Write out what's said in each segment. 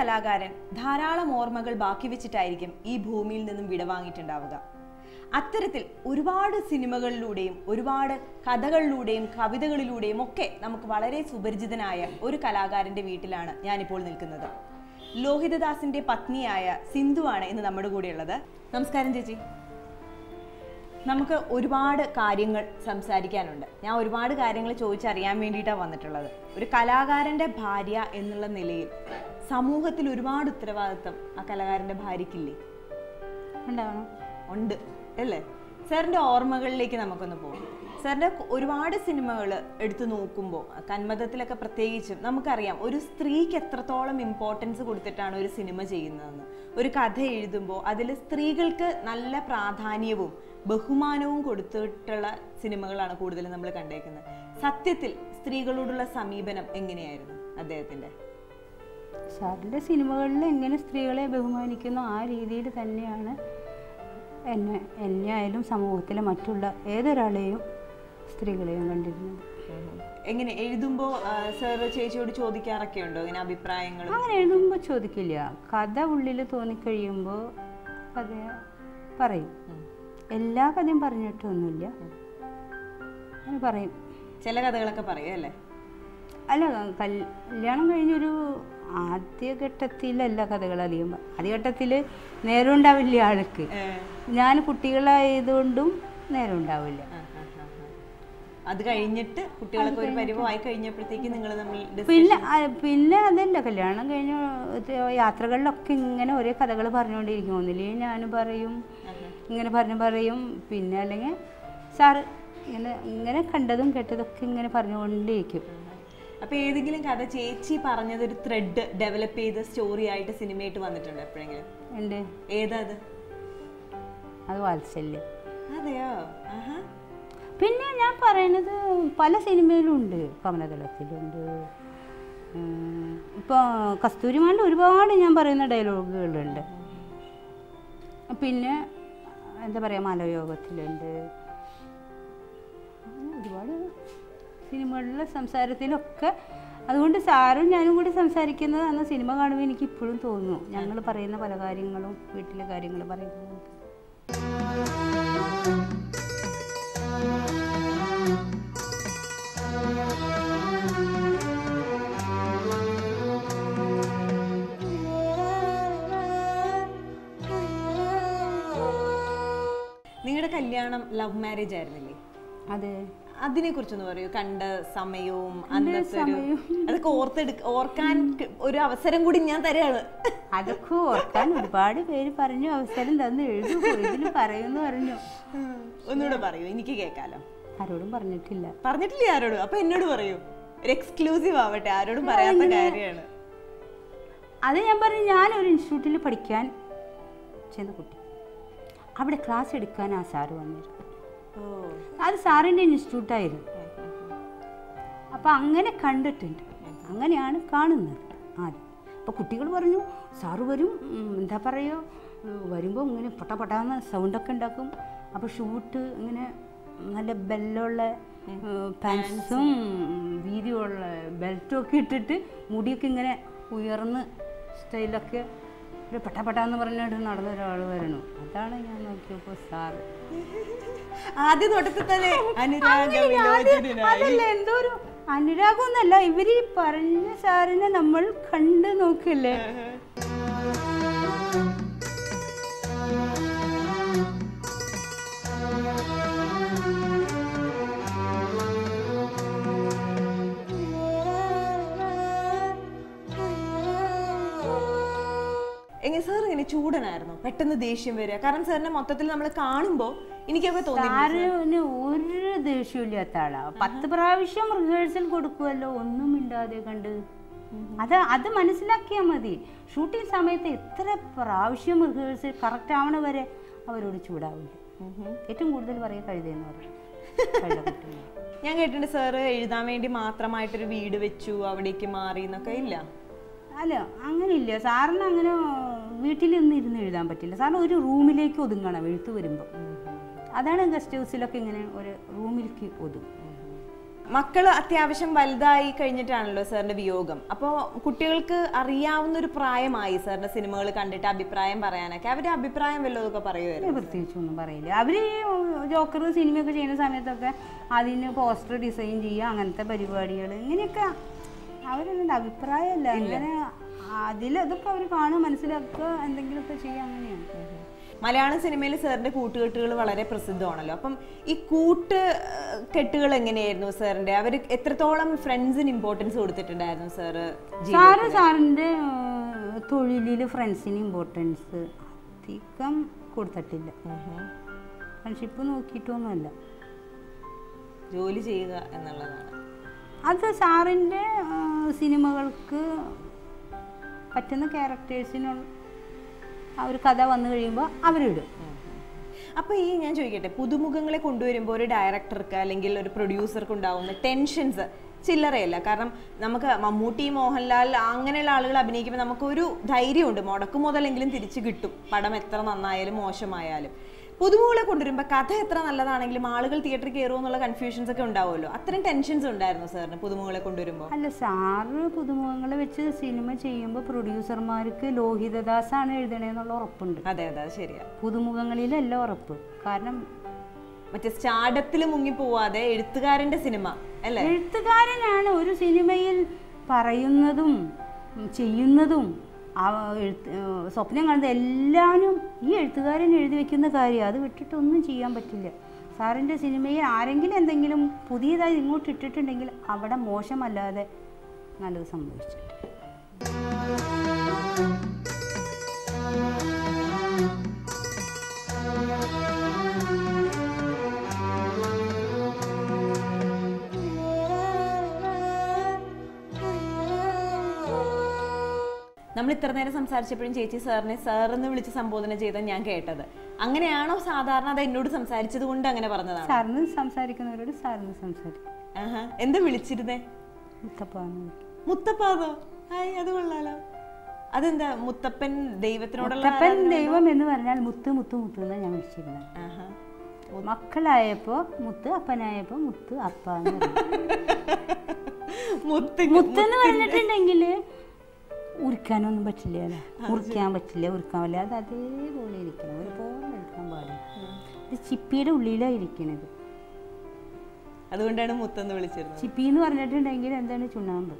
കലാകാരൻ ധാരാളം ഓർമ്മകൾ ബാക്കി വെച്ചിട്ടായിരിക്കും ഈ ഭൂമിയിൽ നിന്നും വിടവാങ്ങിയിട്ടുണ്ടാവുക അത്തരത്തിൽ ഒരുപാട് സിനിമകളിലൂടെയും ഒരുപാട് കഥകളിലൂടെയും കവിതകളിലൂടെയും ഒക്കെ നമുക്ക് വളരെ സുപരിചിതനായ ഒരു കലാകാരന്റെ വീട്ടിലാണ് ഞാനിപ്പോൾ നിൽക്കുന്നത് ലോഹിതദാസിന്റെ പത്നിയായ സിന്ധുവാണ് ഇന്ന് നമ്മുടെ കൂടെയുള്ളത് നമസ്കാരം ചേച്ചി നമുക്ക് ഒരുപാട് കാര്യങ്ങൾ സംസാരിക്കാനുണ്ട് ഞാൻ ഒരുപാട് കാര്യങ്ങൾ ചോദിച്ചറിയാൻ വേണ്ടിയിട്ടാണ് വന്നിട്ടുള്ളത് ഒരു കലാകാരന്റെ ഭാര്യ എന്നുള്ള നിലയിൽ സമൂഹത്തിൽ ഒരുപാട് ഉത്തരവാദിത്തം ആ കലാകാരന്റെ ഭാര്യയ്ക്കില്ലേ ഉണ്ടാവണം ഉണ്ട് അല്ലേ സാറിന്റെ ഓർമ്മകളിലേക്ക് നമുക്കൊന്ന് പോകാം സാറിന്റെ ഒരുപാട് സിനിമകൾ എടുത്തു നോക്കുമ്പോൾ കന്മതത്തിലൊക്കെ പ്രത്യേകിച്ചും നമുക്കറിയാം ഒരു സ്ത്രീക്ക് എത്രത്തോളം ഇമ്പോർട്ടൻസ് കൊടുത്തിട്ടാണ് ഒരു സിനിമ ചെയ്യുന്നതെന്ന് ഒരു കഥ എഴുതുമ്പോൾ അതിൽ സ്ത്രീകൾക്ക് നല്ല പ്രാധാന്യവും ബഹുമാനവും കൊടുത്തിട്ടുള്ള സിനിമകളാണ് കൂടുതലും നമ്മൾ കണ്ടേക്കുന്നത് സത്യത്തിൽ സ്ത്രീകളോടുള്ള സമീപനം എങ്ങനെയായിരുന്നു അദ്ദേഹത്തിന്റെ സാറിൻ്റെ സിനിമകളിൽ എങ്ങനെ സ്ത്രീകളെ ബഹുമാനിക്കുന്നു ആ രീതിയിൽ തന്നെയാണ് എന്നെ എന്നെ ആയാലും സമൂഹത്തിലെ മറ്റുള്ള ഏതൊരാളെയും സ്ത്രീകളെയും കണ്ടിരുന്നത് എങ്ങനെ എഴുതുമ്പോൾ സാർ ചേച്ചിയോട് ചോദിക്കാറൊക്കെ ഉണ്ടോ ഇങ്ങനെ അഭിപ്രായങ്ങളും അങ്ങനെ എഴുതുമ്പോൾ ചോദിക്കില്ല കഥ ഉള്ളിൽ തോന്നിക്കഴിയുമ്പോൾ കഥ പറയും എല്ലാ കഥയും പറഞ്ഞിട്ടൊന്നുമില്ല അങ്ങനെ പറയും ചില കഥകളൊക്കെ പറയും അല്ലേ അല്ല കല്യാണം കഴിഞ്ഞൊരു ആദ്യഘട്ടത്തിലല്ല കഥകൾ അധികം പ- ആദ്യഘട്ടത്തിൽ നേരം ഉണ്ടാവില്ല ആൾക്ക് ഞാൻ കുട്ടികളായതുകൊണ്ടും നേരം ഉണ്ടാവില്ല ആ, ആ, ആ, ആ. അത് കഴിഞ്ഞിട്ട് കുട്ടികളൊക്കെ ഒരു പരിവമായി കഴിഞ്ഞപ്പോഴത്തേക്ക് നിങ്ങൾ തമ്മിൽ dis- പിന്നെ അ- പിന്നെ അതല്ല കല്യാണം കഴിഞ്ഞ ഇത് യാത്രകളിലൊക്കെ ഇങ്ങനെ ഒരേ കഥകൾ പറഞ്ഞുകൊണ്ടിരിക്കും ഒന്നില്ലെങ്കിൽ ഞാൻ പറയും ഇങ്ങനെ പറഞ്ഞു പറയും പിന്നെ അല്ലെങ്കിൽ സാറ് ഇങ്ങനെ ഇങ്ങനെ കണ്ടതും കേട്ടതൊക്കെ ഇങ്ങനെ പറഞ്ഞുകൊണ്ടിരിക്കും അപ്പൊ ഏതെങ്കിലും കഥ ചേച്ചി പറഞ്ഞത് ഒരു ത്രെഡ് ഡെവലപ്പ് ചെയ്ത സ്റ്റോറി ആയിട്ട് സിനിമയായിട്ട് വന്നിട്ടുണ്ട് എപ്പോഴെങ്കിലും എൻ്റെ ഏതാ അത് അത് വാത്സല്യം അതെയോ ആഹാ പിന്നെ ഞാൻ പറയണത് പല സിനിമയിലും ഉണ്ട് കമലതളത്തിലുണ്ട് ഇപ്പോൾ കസ്തൂരിമാൻ്റെ ഒരുപാട് ഞാൻ പറയുന്ന ഡയലോഗുകളുണ്ട് പിന്നെ എന്താ പറയുക മലയോഗത്തിലുണ്ട് അങ്ങനെ ഒരുപാട് സിനിമകളിലെ സംസാരത്തിലൊക്കെ അതുകൊണ്ട് സാറും ഞാനും കൂടി സംസാരിക്കുന്നത് അന്ന് സിനിമ കാണുമ്പോൾ എനിക്ക് ഇപ്പോഴും തോന്നുന്നു ഞങ്ങൾ പറയുന്ന പല കാര്യങ്ങളും വീട്ടിലെ കാര്യങ്ങൾ പറയുന്നത് നിങ്ങളുടെ കല്യാണം ലവ് മാരേജ് ആയിരുന്നില്ലേ അതെ അതിനെ കുറിച്ചൊന്ന് പറയൂ കണ്ട സമയവും അന്നത്തെ ഒരു അതൊക്കെ ഓർത്തെടുക്ക ഓർക്കാൻ ക- ഒരു അവസരം കൂടി ഞാൻ തരാണ് അതൊക്കെ ഓർക്കാൻ ഒരുപാട് പേര് പറഞ്ഞു അവസരം തന്നു എഴുതും ഇതിൽ പറയുന്നു പറഞ്ഞു ഒന്നുകൂടെ പറയൂ എനിക്ക് കേൾക്കാലോ ആരോടും പറഞ്ഞിട്ടില്ല പറഞ്ഞിട്ടില്ലേ ആരോടും അപ്പൊ എന്നോട് പറയൂ ഒരു എക്സ്ക്ലൂസീവ് ആവട്ടെ ആരോടും പറയാത്ത കാര്യമാണ് അത് ഞാൻ പറഞ്ഞു ഞാനൊരു ഇൻസ്റ്റിറ്റ്യൂട്ടിൽ പഠിക്കാൻ ചെന്ന കുട്ടി അവിടെ ക്ലാസ് എടുക്കാൻ ആ സാറ് വന്നിരുന്നു ഓ അത് സാറിൻ്റെ ഇൻസ്റ്റിറ്റ്യൂട്ടായിരുന്നു അപ്പം അങ്ങനെ കണ്ടിട്ടുണ്ട് അങ്ങനെയാണ് കാണുന്നത് ആദ്യം അപ്പോൾ കുട്ടികൾ പറഞ്ഞു സാറ് വരും ഉം, എന്താ പറയുക വരുമ്പോൾ ഇങ്ങനെ പൊട്ട പൊട്ടാന്ന് സൗണ്ടൊക്കെ ഉണ്ടാക്കും അപ്പോൾ ഷൂട്ട് ഇങ്ങനെ നല്ല ബെല്ലുള്ള പാൻസും വീതിയുള്ള ബെൽറ്റും ഒക്കെ ഇട്ടിട്ട് മുടിയൊക്കെ ഇങ്ങനെ ഉയർന്ന് സ്റ്റൈലൊക്കെ ഒരു പെട്ട പെട്ടാന്ന് പറഞ്ഞിട്ട് നടന്ന ഒരാൾ വരണു അതാണ് ഞാൻ നോക്കിയപ്പോൾ സാറ് ആദ്യ നോട്ടത്തിൽ തന്നെ അനുരാഗവിലോചനായി അതല്ല എന്തോ ഒരു അനുരാഗമൊന്നല്ല ഇവര് ഈ പറഞ്ഞ സാറിനെ നമ്മൾ കണ്ട് നോക്കില്ലേ എങ്ങനെ സാർ ഇങ്ങനെ ചൂടനായിരുന്നു പെട്ടെന്ന് ദേഷ്യം വരിക കാരണം സാറിനെ മൊത്തത്തിൽ നമ്മൾ കാണുമ്പോൾ എനിക്കൊക്കെ തോന്നി സാറിന് ഒരു ദേഷ്യമില്ലാത്ത ആളാ പത്ത് പ്രാവശ്യം റിഹേഴ്സൽ കൊടുക്കുമല്ലോ ഒന്നും മിണ്ടാതെ കണ്ട് അത് അത് മനസ്സിലാക്കിയാൽ മതി ഷൂട്ടിംഗ് സമയത്ത് എത്ര പ്രാവശ്യം റിഹേഴ്സൽ കറക്റ്റ് ആവണ വരെ അവരോട് ചൂടാവില്ല ഏറ്റവും കൂടുതൽ പറയുക കഴുതെന്ന് പറയും കഴുതക്കുട്ടി ഞാൻ കേട്ടിട്ടുണ്ട് സാറ് എഴുതാൻ വേണ്ടി മാത്രമായിട്ടൊരു വീട് വെച്ചു അവിടേക്ക് മാറി എന്നൊക്കെ ഇല്ല അല്ല അങ്ങനെയില്ല സാറിന് അങ്ങനെ വീട്ടിലൊന്നും ഇരുന്ന് എഴുതാൻ പറ്റില്ല സാറിന് ഒരു റൂമിലേക്ക് ഒതുങ്ങണം എഴുത്ത് വരുമ്പോൾ അതാണ് ഗസ്റ്റ് ഹൗസിലൊക്കെ ഇങ്ങനെ ഒരു റൂമിലേക്ക് ഒതുങ്ങും മക്കൾ അത്യാവശ്യം വലുതായി കഴിഞ്ഞിട്ടാണല്ലോ സാറിന്റെ വിയോഗം അപ്പോൾ കുട്ടികൾക്ക് അറിയാവുന്ന ഒരു പ്രായമായി സാറിന്റെ സിനിമകൾ കണ്ടിട്ട് അഭിപ്രായം പറയാനൊക്കെ അവരുടെ അഭിപ്രായം വല്ലതൊക്കെ പറയുമായിരുന്നു അങ്ങനെ പ്രത്യേകിച്ചൊന്നും പറയില്ല അവർ ജോക്കർ സിനിമയൊക്കെ ചെയ്യുന്ന സമയത്തൊക്കെ അതിന് പോസ്റ്റർ ഡിസൈൻ ചെയ്യുക അങ്ങനത്തെ പരിപാടികൾ ഇങ്ങനെയൊക്കെ അവരൊന്നും അഭിപ്രായമല്ല അങ്ങനെ അതിലതൊക്കെ അവർ കാണുക മനസ്സിലാക്കുക എന്തെങ്കിലുമൊക്കെ ചെയ്യുക അങ്ങനെയാണ് മലയാള സിനിമയിൽ സാറിന്റെ കൂട്ടുകെട്ടുകൾ വളരെ പ്രസിദ്ധമാണല്ലോ അപ്പം ഈ കൂട്ട് ഏഹ്, കെട്ടുകൾ എങ്ങനെയായിരുന്നു സാറിന്റെ അവർ എത്രത്തോളം ഫ്രണ്ട്സിന് ഇമ്പോർട്ടൻസ് കൊടുത്തിട്ടുണ്ടായിരുന്നു സാറ് സാറ് സാറിൻ്റെ തൊഴിലിൽ ഫ്രണ്ട്സിന് ഇമ്പോർട്ടൻസ് അധികം കൊടുത്തിട്ടില്ല ഫ്രണ്ട്ഷിപ്പ് നോക്കിയിട്ടൊന്നുമല്ല ജോലി ചെയ്യുക എന്നുള്ളതാണ് അത് സാറിൻ്റെ സിനിമകൾക്ക് പറ്റുന്ന ക്യാരക്ടേഴ്സിനുള്ള ആ ഒരു കഥ വന്നു കഴിയുമ്പോൾ അവരിടും അപ്പൊ ഈ ഞാൻ ചോദിക്കട്ടെ പുതുമുഖങ്ങളെ കൊണ്ടുവരുമ്പോൾ ഒരു ഡയറക്ടർക്ക് അല്ലെങ്കിൽ ഒരു പ്രൊഡ്യൂസർക്ക് ഉണ്ടാവുന്ന ടെൻഷൻസ് ചില്ലറയല്ല കാരണം നമുക്ക് മമ്മൂട്ടി മോഹൻലാൽ അങ്ങനെയുള്ള ആളുകൾ അഭിനയിക്കുമ്പോൾ നമുക്കൊരു ധൈര്യമുണ്ട് മുടക്കു മുതലെങ്കിലും തിരിച്ചു കിട്ടും പടം എത്ര നന്നായാലും മോശമായാലും പുതുമുഖങ്ങളെ കൊണ്ടുവരുമ്പോൾ കഥ എത്ര നല്ലതാണെങ്കിലും ആളുകൾ തിയേറ്ററിൽ കയറുമോ എന്നുള്ള കൺഫ്യൂഷൻസ് ഒക്കെ ഉണ്ടാവുമല്ലോ അത്രയും ടെൻഷൻസ് ഉണ്ടായിരുന്നു സാറിന് പുതുമുഖങ്ങളെ കൊണ്ടുവരുമ്പോൾ അല്ല സാറ് പുതുമുഖങ്ങളെ വെച്ച് സിനിമ ചെയ്യുമ്പോൾ പ്രൊഡ്യൂസർമാർക്ക് ലോഹിതദാസാണ് എഴുതണേന്നുള്ള ഉറപ്പുണ്ട് അതെ അതെ അത് ശരിയാ പുതുമുഖങ്ങളിലല്ല ഉറപ്പ് കാരണം മറ്റേ സ്റ്റാർഡപ്പിൽ മുങ്ങി പോവാതെ എഴുത്തുകാരന്റെ സിനിമ അല്ലേ എഴുത്തുകാരനാണ് ഒരു സിനിമയിൽ പറയുന്നതും ഉം, ചെയ്യുന്നതും ആ എഴുത്ത് ഏഹ് സ്വപ്നം കാണുന്നത് എല്ലാവരും ഈ എഴുത്തുകാരൻ എഴുതി വെക്കുന്ന കാര്യം അത് വിട്ടിട്ടൊന്നും ചെയ്യാൻ പറ്റില്ല സാറിൻ്റെ സിനിമയിൽ ആരെങ്കിലും എന്തെങ്കിലും പുതിയതായി ഇങ്ങോട്ട് ഇട്ടിട്ടുണ്ടെങ്കിൽ അവിടെ മോശമല്ലാതെ നല്ലത് സംഭവിച്ചിട്ടുണ്ട് നമ്മൾ ഇത്ര നേരം സംസാരിച്ചപ്പോഴും ചേച്ചി സാറിനെ സാർ എന്ന് വിളിച്ച് സംബോധന ചെയ്ത ഞാൻ കേട്ടത് അങ്ങനെയാണോ സാധാരണ അത് എന്നോട് സംസാരിച്ചത് കൊണ്ട് അങ്ങനെ പറഞ്ഞതാണ് സാറിന് സംസാരിക്കുന്നവരോട് സാറിന് സംസാരിക്കും ആഹാ. എന്താ വിളിച്ചിരുന്നേ മുത്തപ്പാന്ന് വിളിക്കും. മുത്തപ്പാതോ ഹായ് അത് കൊള്ളാലോ അതെന്താ മുത്തപ്പൻ ദൈവത്തിനോടുള്ള മുത്തപ്പൻ ദൈവം എന്ന് പറഞ്ഞാൽ മുത്ത് മുത്ത് മുത്ത് എന്നാണ് ഞാൻ വിളിച്ചിരുന്നത് ആഹാ. മക്കളായപ്പോ മുത്ത് അപ്പനായപ്പോ മുത്ത് അപ്പ എന്ന് പറയും. മുത്ത് മുത്ത് എന്ന് പറഞ്ഞിട്ടുണ്ടെങ്കിൽ ഉരിക്കാനൊന്നും പറ്റില്ല അല്ലേ ഉറിക്കാൻ പറ്റില്ല ഉറിക്കാൻ പറ്റില്ല അത് അതേപോലെ ഇരിക്കണം ഒരുപോലെ എടുക്കാൻ പാടില്ല ഇത് ചിപ്പിയുടെ ഉള്ളിലാണ് ഇരിക്കണത് അതുകൊണ്ടാണ് മുത്തെന്ന് വിളിച്ചിരുന്നത് ചിപ്പി എന്ന് പറഞ്ഞിട്ടുണ്ടെങ്കിൽ എന്താണ് ചുണ്ണാമ്പ്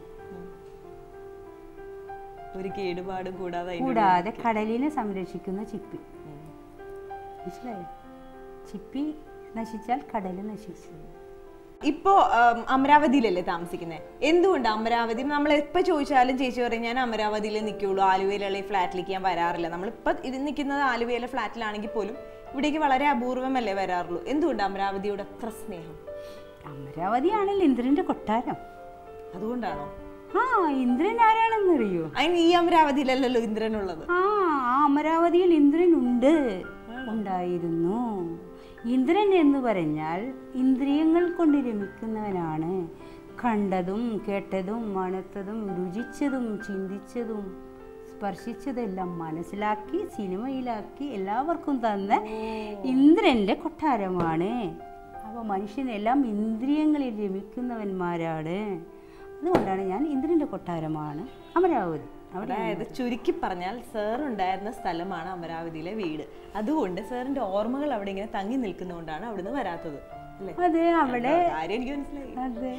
ഒരു കേടുപാടും കൂടാതെ അതിന്റെ കൂടാതെ കടലിനെ സംരക്ഷിക്കുന്ന ചിപ്പി മനസ്സിലായോ ചിപ്പി നശിച്ചാൽ കടൽ നശിച്ചു ഇപ്പോ ഉം, അമരാവതിയിലല്ലേ താമസിക്കുന്നത് എന്തുകൊണ്ട് അമരാവതി നമ്മൾ എപ്പോ ചോദിച്ചാലും ചേച്ചി പറയും ഞാൻ അമരാവതിയിൽ നിൽക്കുള്ളൂ ആലുവയിലുള്ള ഈ ഫ്ലാറ്റിലേക്ക് ഞാൻ വരാറില്ല നമ്മളിപ്പോ ഇത് നിൽക്കുന്നത് ആലുവയിലെ ഫ്ലാറ്റിലാണെങ്കിൽ പോലും ഇവിടേക്ക് വളരെ അപൂർവമല്ലേ വരാറുള്ളൂ എന്തുകൊണ്ട് അമരാവതിയോട് അത്ര സ്നേഹം അമരാവതിയാണല്ലോ ഇന്ദ്രന്റെ കൊട്ടാരം അതുകൊണ്ടാണോ ആ ഇന്ദ്രൻ ആരാണെന്നറിയോ അതിന് ഈ അമരാവതിയിലല്ലല്ലോ ഇന്ദ്രനുള്ളത് ആ ആ അമരാവതിയിൽ ഇന്ദ്രൻ ഉണ്ട് ഉണ്ടായിരുന്നു ഇന്ദ്രൻ എന്ന് പറഞ്ഞാൽ ഇന്ദ്രിയങ്ങൾ കൊണ്ട് രമിക്കുന്നവനാണ് കണ്ടതും കേട്ടതും മണത്തതും രുചിച്ചതും ചിന്തിച്ചതും സ്പർശിച്ചതെല്ലാം മനസ്സിലാക്കി സിനിമയിലാക്കി എല്ലാവർക്കും തന്ന ഇന്ദ്രന്റെ കൊട്ടാരമാണ് അപ്പോൾ മനുഷ്യനെല്ലാം ഇന്ദ്രിയങ്ങളിൽ രമിക്കുന്നവന്മാരാണ് അതുകൊണ്ടാണ് ഞാൻ ഇന്ദ്രന്റെ കൊട്ടാരമാണ് അമരാവതി അവിടെ അതായത് ചുരുക്കി പറഞ്ഞാൽ സാർ ഉണ്ടായിരുന്ന സ്ഥലമാണ് അമരാവതിയിലെ വീട് അതുകൊണ്ട് സാറിന്റെ ഓർമ്മകൾ അവിടെ ഇങ്ങനെ തങ്ങി നിൽക്കുന്നതുകൊണ്ടാണ് അവിടുന്ന് വരാത്തത് അല്ലേ അതെ അവിടെ കാര്യം എനിക്ക് മനസ്സിലായി അതെ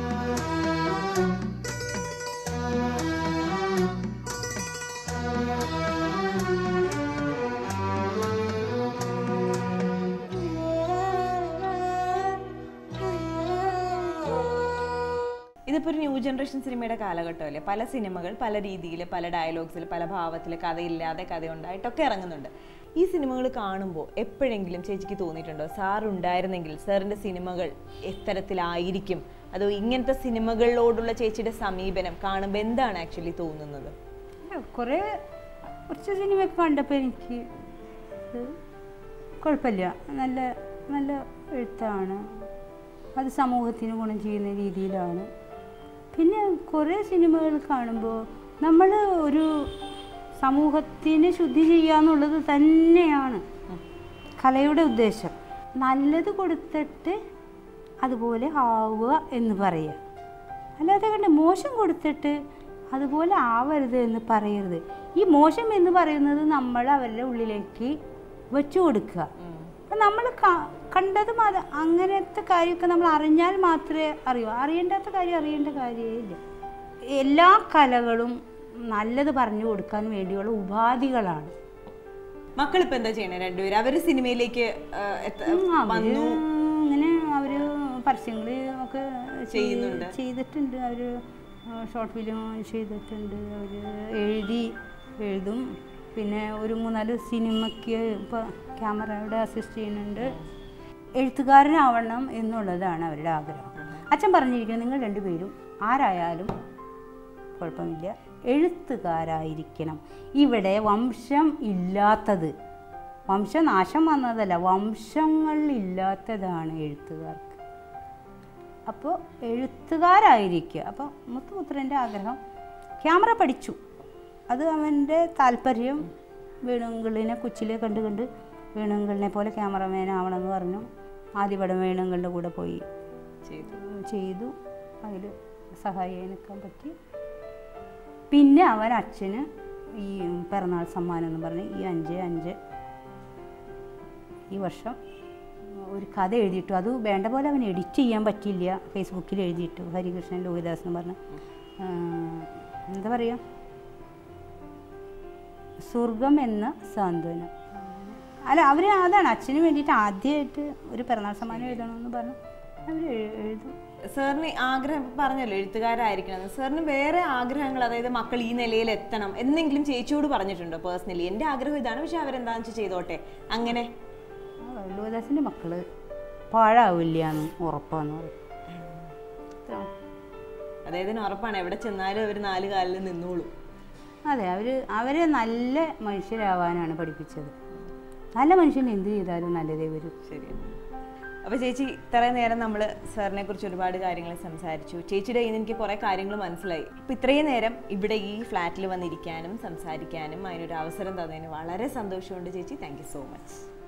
ഇതിപ്പോ ഒരു ന്യൂ ജനറേഷൻ സിനിമയുടെ കാലഘട്ടമല്ലേ പല സിനിമകൾ പല രീതിയിൽ പല ഡയലോഗ്സിൽ പല ഭാവത്തിൽ കഥയില്ലാതെ കഥയുണ്ടായിട്ടൊക്കെ ഇറങ്ങുന്നുണ്ട് ഈ സിനിമകൾ കാണുമ്പോൾ എപ്പോഴെങ്കിലും ചേച്ചിക്ക് തോന്നിയിട്ടുണ്ടോ സാർ ഉണ്ടായിരുന്നെങ്കിൽ സാറിന്റെ സിനിമകൾ എത്തരത്തിലായിരിക്കും അതോ ഇങ്ങനത്തെ സിനിമകളിലോടുള്ള ചേച്ചിയുടെ സമീപനം കാണുമ്പോൾ എന്താണ് ആക്ച്വലി തോന്നുന്നത് കുറേ കുറച്ച് സിനിമയൊക്കെ കണ്ടപ്പോൾ എനിക്ക് ഇത് കുഴപ്പമില്ല നല്ല നല്ല എഴുത്താണ് അത് സമൂഹത്തിന് ഗുണം ചെയ്യുന്ന രീതിയിലാണ് പിന്നെ കുറേ സിനിമകൾ കാണുമ്പോൾ നമ്മൾ ഒരു സമൂഹത്തിന് ശുദ്ധി ചെയ്യുക എന്നുള്ളത് തന്നെയാണ് കലയുടെ ഉദ്ദേശം നല്ലത് കൊടുത്തിട്ട് അതുപോലെ ആവുക എന്ന് പറയുക അല്ലാതെ കണ്ട് മോശം കൊടുത്തിട്ട് അതുപോലെ ആവരുത് എന്ന് പറയരുത് ഈ മോശം എന്ന് പറയുന്നത് നമ്മൾ അവരുടെ ഉള്ളിലേക്ക് വെച്ചു കൊടുക്കുക അപ്പം നമ്മൾ കണ്ടതും അത് അങ്ങനത്തെ കാര്യമൊക്കെ നമ്മൾ അറിഞ്ഞാൽ മാത്രമേ അറിയൂ അറിയേണ്ടാത്ത കാര്യം അറിയേണ്ട കാര്യമേ ഇല്ല എല്ലാ കലകളും നല്ലത് പറഞ്ഞു കൊടുക്കാൻ വേണ്ടിയുള്ള ഉപാധികളാണ് മക്കളിപ്പോ എന്താ ചെയ്യണേ രണ്ടുപേരും അവര് സിനിമയിലേക്ക് ആ, എത്ത- ഉം, അവര് വന്നു ഇങ്ങനെ അവര് പരസ്യങ്ങൾ ഒക്കെ ചെയ്ത് ചെയ്യുന്നുണ്ട്. ചെയ്തിട്ടുണ്ട് അവര് ഷോർട്ട് ഫിലിം ചെയ്തിട്ടുണ്ട് അവര് എഴുതി എഴുതും പിന്നെ ഒരു മൂന്നാല് സിനിമയ്ക്ക് ഇപ്പോൾ ക്യാമറയുടെ അസിസ്റ്റ് ചെയ്യുന്നുണ്ട് എഴുത്തുകാരനാവണം എന്നുള്ളതാണ് അവരുടെ ആഗ്രഹം അച്ഛൻ പറഞ്ഞിരിക്കുന്നത് നിങ്ങൾ രണ്ടുപേരും ആരായാലും കുഴപ്പമില്ല എഴുത്തുകാരായിരിക്കണം ഇവിടെ വംശം ഇല്ലാത്തത് വംശനാശം വന്നതല്ല വംശങ്ങളില്ലാത്തതാണ് എഴുത്തുകാർക്ക് അപ്പോൾ എഴുത്തുകാരായിരിക്കുക അപ്പോൾ മുത്തുപുത്രൻ്റെ ആഗ്രഹം ക്യാമറ പഠിച്ചു അത് അവൻ്റെ താല്പര്യം വേണുങ്കിളിനെ കൊച്ചിലെ കണ്ട് കണ്ട് വേണുങ്കിളിനെ പോലെ ക്യാമറമാൻ ആവണമെന്ന് പറഞ്ഞു ആദ്യപടം വേണുങ്കളുടെ കൂടെ പോയി ചെയ്തു ചെയ്തു അതിൽ സഹായിയായി നിൽക്കാൻ പറ്റി പിന്നെ അവൻ അച്ഛന് ഈ പിറന്നാൾ സമ്മാനം എന്ന് പറഞ്ഞ് ഈ അഞ്ച് അഞ്ച് ഈ വർഷം ഒരു കഥ എഴുതിയിട്ടു അത് വേണ്ട പോലെ അവൻ എഡിറ്റ് ചെയ്യാൻ പറ്റില്ല ഫേസ്ബുക്കിൽ എഴുതിയിട്ടു ഹരികൃഷ്ണൻ ലോഹിദാസ് എന്ന് പറഞ്ഞ് ആ, എന്താ പറയുക സ്വർഗം എന്ന സാന്ത്വനം അല്ല അവർ അതാണ് അച്ഛന് വേണ്ടിയിട്ട് ആദ്യമായിട്ട് ഒരു പിറന്നാൾ സമ്മാനം എഴുതണമെന്ന് പറഞ്ഞു അവർ എഴുതും സാറിന് ആഗ്രഹം ഇപ്പൊ പറഞ്ഞല്ലോ എഴുത്തുകാരായിരിക്കണം സാറിന് വേറെ ആഗ്രഹങ്ങൾ അതായത് മക്കൾ ഈ നിലയിൽ എത്തണം എന്നെങ്കിലും ചേച്ചിയോട് പറഞ്ഞിട്ടുണ്ടോ പേഴ്സണലി എന്റെ ആഗ്രഹം ഇതാണ് പക്ഷെ അവരെന്താണെന്ന് വെച്ചാൽ ചെയ്തോട്ടെ അങ്ങനെ ലോഹിദാസിൻ്റെ മക്കള് പാഴാവില്ല എന്ന് ഉറപ്പാന്ന് പറയും ഇത്ര- അദ്ദേഹത്തിന് ഉറപ്പാണ് എവിടെ ചെന്നാലും അവർ നാല് കാലിൽ നിന്നോളും അതെ അവർ അവരെ നല്ല മനുഷ്യരാവാനാണ് പഠിപ്പിച്ചത് നല്ല മനുഷ്യൻ എന്ത് ചെയ്താലും നല്ലതേ വരും ശരി അപ്പൊ ചേച്ചി ഇത്രയും നേരം നമ്മൾ സാറിനെ കുറിച്ച് ഒരുപാട് കാര്യങ്ങൾ സംസാരിച്ചു ചേച്ചിയുടെ കയ്യിൽ നിന്ന് എനിക്ക് കുറെ കാര്യങ്ങൾ മനസ്സിലായി അപ്പൊ ഇത്രയും നേരം ഇവിടെ ഈ ഫ്ലാറ്റിൽ വന്നിരിക്കാനും സംസാരിക്കാനും അതിനൊരു അവസരം തന്നതിന് വളരെ സന്തോഷമുണ്ട് ചേച്ചി താങ്ക് യു സോ മച്ച്